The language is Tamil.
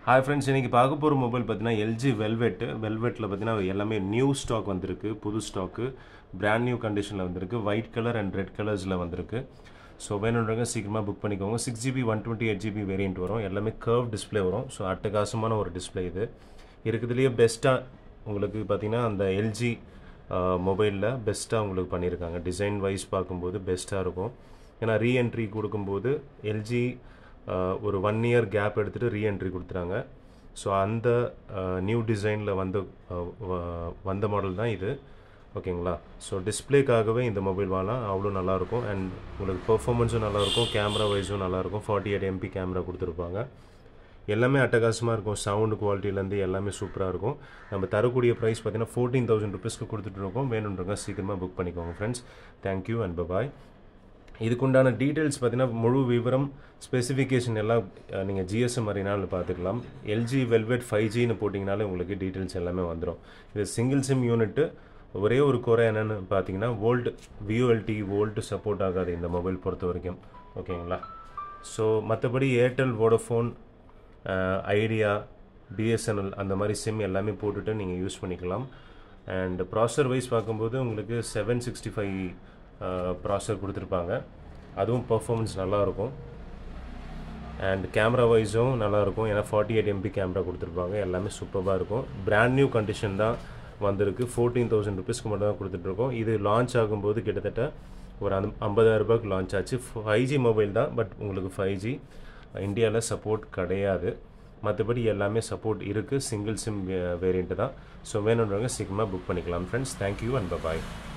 ஹாய் ஃப்ரெண்ட்ஸ் இன்றைக்கி பார்க்க போகிற மொபைல் பார்த்தீங்கன்னா எல்ஜி வெல்வெட்டு வெல்வெட்டில் பார்த்தீங்கன்னா எல்லாமே நியூ ஸ்டாக் வந்திருக்கு புது ஸ்டாக்கு பிராண்ட் நியூ கண்டிஷனில் வந்திருக்கு ஒயிட் கலர் அண்ட் ரெட் கலர்ஸில் வந்திருக்கு ஸோ வேணுன்றவங்க சீக்கிரமாக புக் பண்ணிக்கோங்க six GB one twenty eight GB variant வரும் எல்லாமே கர்வ் டிஸ்ப்ளே வரும் ஸோ அட்டகாசமான ஒரு டிஸ்ப்ளே இது இருக்கிறதுலையே பெஸ்ட்டாக உங்களுக்கு பார்த்தீங்கன்னா அந்த எல்ஜி மொபைலில் பெஸ்ட்டாக உங்களுக்கு பண்ணியிருக்காங்க டிசைன் வைஸ் பார்க்கும்போது பெஸ்ட்டாக இருக்கும் ஏன்னா ரீஎன்ட்ரி கொடுக்கும்போது எல்ஜி ஒரு ஒன் இயர் கேப் எடுத்துகிட்டு ரீஎன்ட்ரி கொடுத்துறாங்க ஸோ அந்த நியூ டிசைனில் வந்த அஹ், வ- வந்த மாடல் தான் இது ஓகேங்களா ஸோ டிஸ்பிளேக்காகவே இந்த மொபைல் வாங்கலாம் அவ்வளோ நல்லாயிருக்கும் அண்ட் உங்களுக்கு பெர்ஃபார்மன்ஸும் நல்லாயிருக்கும் கேமரா வைஸும் நல்லாயிருக்கும் ஃபார்ட்டி எயிட் எம்பி கேமரா கொடுத்துருப்பாங்க எல்லாமே அட்டகாசமாக இருக்கும் சவுண்டு குவாலிட்டிலேருந்து எல்லாமே சூப்பராக இருக்கும் நம்ம தரக்கூடிய ப்ரைஸ் பார்த்தீங்கன்னா ஃபோர்டீன் தௌசண்ட் ருபீஸ்க்கு கொடுத்துட்ருக்கோம் வேணுன்றவங்க சீக்கிரமாக புக் பண்ணிக்கோங்க ஃப்ரெண்ட்ஸ் தேங்க்யூ அண்ட் பபாய் இதுக்குண்டான டீட்டெயில்ஸ் பார்த்தீங்கன்னா முழு விவரம் ஸ்பெசிஃபிகேஷன் எல்லாம் நீங்கள் ஜிஎஸ்எம் மாதிரினாலும் பார்த்துக்கலாம் எல்ஜி வெல்வெட் ஃபைவ் ஜின்னு போட்டிங்கனாலே உங்களுக்கு டீட்டெயில்ஸ் எல்லாமே வந்துடும் இது சிங்கிள் சிம் யூனிட்டு ஒரே ஒரு குறை என்னென்னு பார்த்தீங்கன்னா வோல்ட் வியூஎல்டி வோல்ட்டு சப்போர்ட் ஆகாது இந்த மொபைல் பொறுத்த வரைக்கும் ஓகேங்களா ஸோ மற்றபடி ஏர்டெல் வோடஃபோன் ஐடியா பிஎஸ்என்எல் அந்த மாதிரி சிம் எல்லாமே போட்டுட்டு நீங்கள் யூஸ் பண்ணிக்கலாம் அண்ட் ப்ராசர் வைஸ் பார்க்கும்போது உங்களுக்கு செவன் சிக்ஸ்டி ஃபைவ் ப்ராசர் கொடுத்துருப்பாங்க அதுவும் பர்ஃபார்மன்ஸ் நல்லாயிருக்கும் அண்ட் கேமரா வைஸும் நல்லாயிருக்கும் ஏன்னா ஃபார்ட்டி எயிட் எம்பி கேமரா கொடுத்துருப்பாங்க எல்லாமே சூப்பராக இருக்கும் பிராண்ட் நியூ கண்டிஷன் தான் வந்திருக்கு ஃபோர்டீன் தௌசண்ட் ருபீஸ்க்கு மட்டும் தான் கொடுத்துட்ருக்கோம் இது லான்ச் ஆகும்போது கிட்டத்தட்ட ஒரு அந்த ஐம்பதாயிரம் ரூபாய்க்கு லான்ச் ஆச்சு ஃபைவ் ஜி மொபைல் தான் பட் உங்களுக்கு ஃபைவ் ஜி இந்தியாவில் சப்போர்ட் கிடையாது மற்றபடி எல்லாமே சப்போர்ட் இருக்குது சிங்கிள் சிம் வேரியண்ட்டு தான் ஸோ வேணுன்றவங்க சீக்கிரமாக புக் பண்ணிக்கலாம் ஃப்ரெண்ட்ஸ் தேங்க்யூ அண்ட் பாய்